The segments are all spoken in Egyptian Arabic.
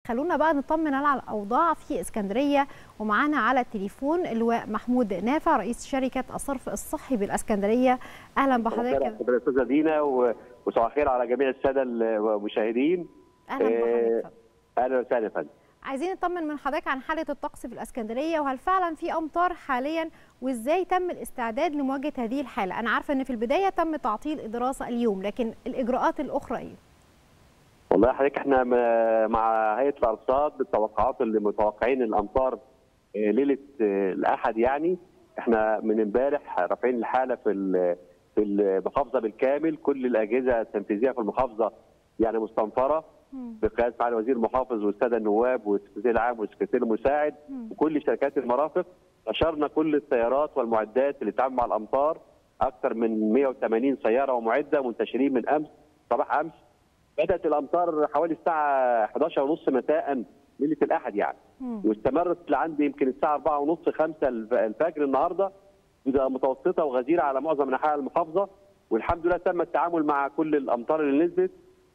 خلونا بقى نطمن على الاوضاع في اسكندريه ومعانا على التليفون اللواء محمود نافع رئيس شركه الصرف الصحي بالاسكندريه اهلا بحضرتك يا استاذه دينا وصباح الخير على جميع الساده المشاهدين اهلا بحضرتك اهلا وسهلا يا فندم عايزين نطمن من حضرتك عن حاله الطقس في الاسكندريه وهل فعلا في امطار حاليا وازاي تم الاستعداد لمواجهه هذه الحاله انا عارفه ان في البدايه تم تعطيل الدراسه اليوم لكن الاجراءات الاخرى ايه والله حضرتك احنا مع هيئه الارصاد بالتوقعات اللي متوقعين الامطار ليله الاحد يعني احنا من امبارح رافعين الحاله في في المحافظه بالكامل كل الاجهزه التنفيذيه في المحافظه يعني مستنفره بقياده معالي وزير المحافظ والساده النواب والسكرتير العام والسكرتير المساعد وكل شركات المرافق نشرنا كل السيارات والمعدات اللي بتتعامل مع الامطار اكثر من 180 سياره ومعده منتشرين من امس صباح امس بدات الامطار حوالي الساعه 11 ونص مساء ليله الاحد يعني مم. واستمرت لعند يمكن الساعه 4 ونص 5 الفجر النهارده متوسطه وغزيره على معظم انحاء المحافظه والحمد لله تم التعامل مع كل الامطار اللي نزلت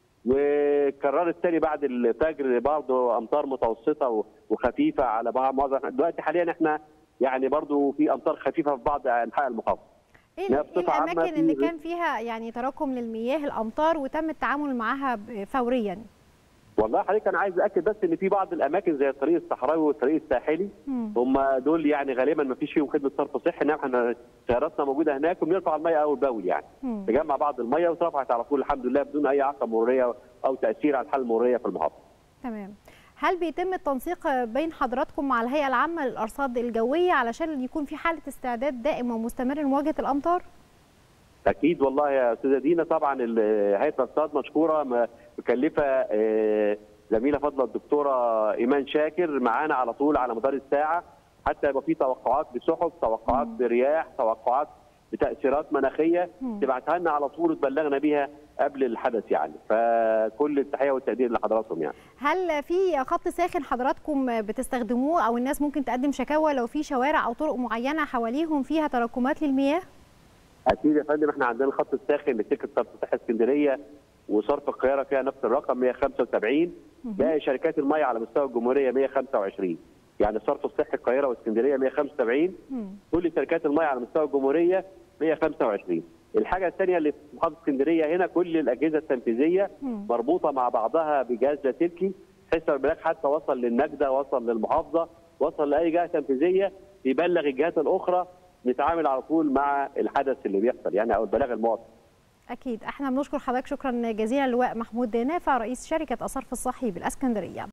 وكررت تاني بعد الفجر برضه امطار متوسطه وخفيفه على معظم دلوقتي حاليا احنا يعني برضه في امطار خفيفه في بعض انحاء المحافظه ايه الاماكن اللي كان فيها يعني تراكم للمياه الامطار وتم التعامل معها فوريا والله حضرتك انا عايز اكد بس ان في بعض الاماكن زي الطريق الصحراوي والطريق الساحلي هم دول يعني غالبا ما فيش فيهم خدمه صرف صحي انما احنا سياراتنا موجوده هناك وبنرفع الميه اول باول يعني تجمع بعض الميه واترفعت على طول الحمد لله بدون اي اعاقه مروريه او تاثير على الحاله المروريه في المحافظه. تمام. هل بيتم التنسيق بين حضراتكم مع الهيئه العامه للارصاد الجويه علشان يكون في حاله استعداد دائم ومستمر لمواجهه الامطار؟ اكيد والله يا استاذه دينا طبعا هيئه الارصاد مشكوره مكلفه زميله فاضله الدكتوره ايمان شاكر معانا على طول على مدار الساعه حتى يبقى في توقعات بسحب توقعات برياح توقعات بتاثيرات مناخيه تبعتها لنا على طول وتبلغنا بيها قبل الحدث يعني فكل التحيه والتقدير لحضراتكم يعني هل في خط ساخن حضراتكم بتستخدموه او الناس ممكن تقدم شكاوى لو في شوارع او طرق معينه حواليهم فيها تراكمات للمياه اكيد يا فندم احنا عندنا الخط الساخن لسكه صرف صحه اسكندريه وصرف القاهره فيها نفس الرقم 175 باقي شركات الميه على مستوى الجمهوريه 125 يعني الصرف الصحي القاهره واسكندريه 175 كل شركات الميه على مستوى الجمهوريه 125 الحاجه الثانيه اللي في محافظه اسكندريه هنا كل الاجهزه التنفيذيه مربوطه مع بعضها بجهاز لاسلكي بحيث البلاغ حتى وصل للنجده وصل للمحافظه وصل لاي جهه تنفيذيه يبلغ الجهات الاخرى نتعامل على طول مع الحدث اللي بيحصل يعني او البلاغ المواطن اكيد احنا بنشكر حضرتك شكرا جزيلا اللواء محمود نافع رئيس شركه الصرف الصحي بالاسكندريه